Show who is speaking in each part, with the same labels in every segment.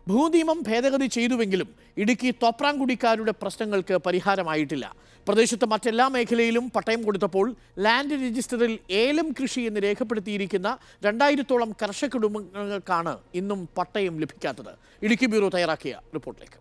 Speaker 1: ഭൂനിയമം ഭേദഗതി ചെയ്തുവെങ്കിലും ഇടുക്കി തോപ്രാംകുടിക്കാരുടെ പ്രശ്നങ്ങൾക്ക് പരിഹാരമായിട്ടില്ല പ്രദേശത്ത് മറ്റെല്ലാ മേഖലയിലും പട്ടയം കൊടുത്തപ്പോൾ ലാൻഡ് രജിസ്റ്ററിൽ ഏലം കൃഷി എന്ന് രേഖപ്പെടുത്തിയിരിക്കുന്ന രണ്ടായിരത്തോളം കർഷക കുടുംബങ്ങൾക്കാണ് ഇന്നും പട്ടയം ലഭിക്കാത്തത് ഇടുക്കി ബ്യൂറോ തയ്യാറാക്കിയ റിപ്പോർട്ടിലേക്ക്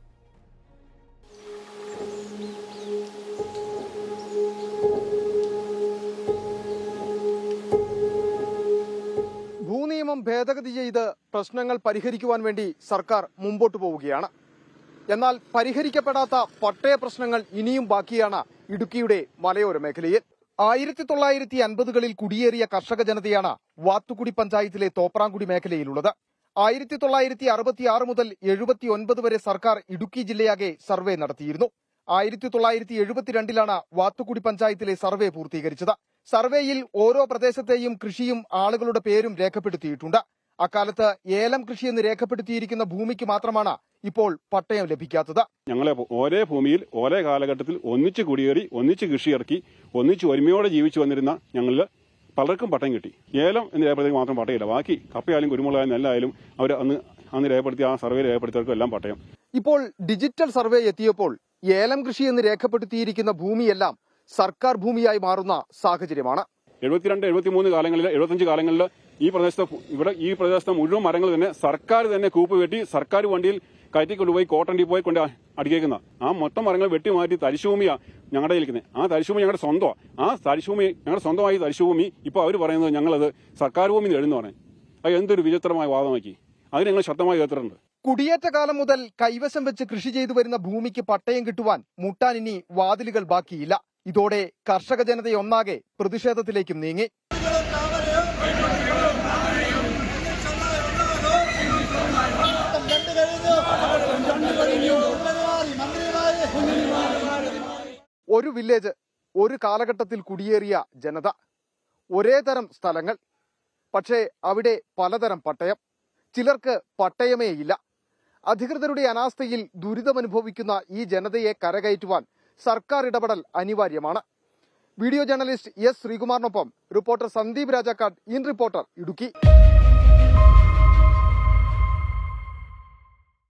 Speaker 2: ഭൂനിയമം ഭേദഗതി ചെയ്ത് പ്രശ്നങ്ങൾ പരിഹരിക്കുവാൻ വേണ്ടി സർക്കാർ മുമ്പോട്ട് പോവുകയാണ് എന്നാൽ പരിഹരിക്കപ്പെടാത്ത പട്ടയ പ്രശ്നങ്ങൾ ഇനിയും ബാക്കിയാണ് ഇടുക്കിയുടെ മലയോര മേഖലയിൽ ആയിരത്തി തൊള്ളായിരത്തി അൻപതുകളിൽ കുടിയേറിയ കർഷക ജനതയാണ് വാത്തുകുടി പഞ്ചായത്തിലെ തോപ്രാംകുടി മേഖലയിലുള്ളത് ആയിരത്തി തൊള്ളായിരത്തി അറുപത്തി ആറ് മുതൽ എഴുപത്തി ഒൻപത് വരെ സർക്കാർ ഇടുക്കി ജില്ലയാകെ സർവേ നടത്തിയിരുന്നു ആയിരത്തി തൊള്ളായിരത്തി എഴുപത്തിരണ്ടിലാണ് വാത്തുകുടി പഞ്ചായത്തിലെ സർവേ പൂർത്തീകരിച്ചത് സർവേയിൽ ഓരോ പ്രദേശത്തെയും കൃഷിയും ആളുകളുടെ പേരും രേഖപ്പെടുത്തിയിട്ടുണ്ട് അക്കാലത്ത് ഏലം കൃഷി എന്ന് രേഖപ്പെടുത്തിയിരിക്കുന്ന ഭൂമിക്ക് മാത്രമാണ് ഇപ്പോൾ പട്ടയം ലഭിക്കാത്തത്
Speaker 3: ഞങ്ങളെ ഒരേ ഭൂമിയിൽ ഒരേ കാലഘട്ടത്തിൽ ഒന്നിച്ച് കുടിയേറി ഒന്നിച്ച് കൃഷി ഇറക്കി ഒന്നിച്ച് ഒരുമയോടെ ജീവിച്ചു വന്നിരുന്ന ഞങ്ങളിൽ പലർക്കും പട്ടയം കിട്ടി ഏലം എന്ന് രേഖപ്പെടുത്തി മാത്രം പട്ടയമില്ല ബാക്കി കപ്പയായാലും കുരുമുളകായാലും നെല്ലായാലും അവർ അന്ന് അന്ന് രേഖപ്പെടുത്തിയ ആ സർവേ രേഖപ്പെടുത്തിയവർക്കും എല്ലാം പട്ടയം
Speaker 2: ഇപ്പോൾ ഡിജിറ്റൽ സർവേ എത്തിയപ്പോൾ ഏലം കൃഷി എന്ന് രേഖപ്പെടുത്തിയിരിക്കുന്ന ഭൂമിയെല്ലാം സർക്കാർ ഭൂമിയായി മാറുന്ന സാഹചര്യമാണ്
Speaker 3: എഴുപത്തിരണ്ട് എഴുപത്തിമൂന്ന് കാലങ്ങളിൽ എഴുപത്തഞ്ച് കാലങ്ങളിൽ ഈ പ്രദേശത്തെ ഫു- ഇവിടെ ഈ പ്രദേശത്തെ മുഴുവൻ മരങ്ങൾ തന്നെ സർക്കാർ തന്നെ കൂപ്പ് വെട്ടി സർക്കാർ വണ്ടിയിൽ കയറ്റി കൊണ്ടുപോയി കോട്ടൺ ഡിപ്പോയിൽ കൊണ്ട് അടിക്കേക്കുന്ന ആ മൊത്തം മരങ്ങൾ വെട്ടി മാറ്റി തരിശുഭൂമിയാ ഞങ്ങളുടെ ഇരിക്കുന്നത് ആ തരിശുഭൂമി ഞങ്ങളുടെ സ്വന്തമാണ് ആ തരിശുഭൂമി ഞങ്ങളുടെ സ്വന്തമായി തരിശുഭൂമി ഇപ്പോൾ അവർ പറയുന്നത് ഞങ്ങളത് സർക്കാർ ഭൂമി എഴുന്നു പറഞ്ഞു അത് എന്തൊരു വിചിത്രമായ വാദമാക്കി അതിന് ഞങ്ങൾ ശക്തമായി എതിർത്തിട്ടുണ്ട്
Speaker 2: കുടിയേറ്റ കാലം മുതൽ കൈവശം വെച്ച് കൃഷി ചെയ്തു വരുന്ന ഭൂമിക്ക് പട്ടയം കിട്ടുവാൻ മുട്ടാൻ ഇനി വാതിലുകൾ ബാക്കിയില്ല ഇതോടെ കർഷക ജനതയൊന്നാകെ പ്രതിഷേധത്തിലേക്കും നീങ്ങി ഒരു വില്ലേജ് ഒരു കാലഘട്ടത്തിൽ കുടിയേറിയ ജനത ഒരേ തരം സ്ഥലങ്ങൾ പക്ഷേ അവിടെ പലതരം പട്ടയം ചിലർക്ക് പട്ടയമേയില്ല അധികൃതരുടെ അനാസ്ഥയിൽ ദുരിതമനുഭവിക്കുന്ന ഈ ജനതയെ കരകയറ്റുവാൻ സർക്കാർ ഇടപെടൽ അനിവാര്യമാണ് വീഡിയോ ജേർണലിസ്റ്റ് എസ് ശ്രീകുമാറിനൊപ്പം റിപ്പോർട്ടർ സന്ദീപ് രാജാക്കാട് ഇൻ റിപ്പോർട്ടർ ഇടുക്കി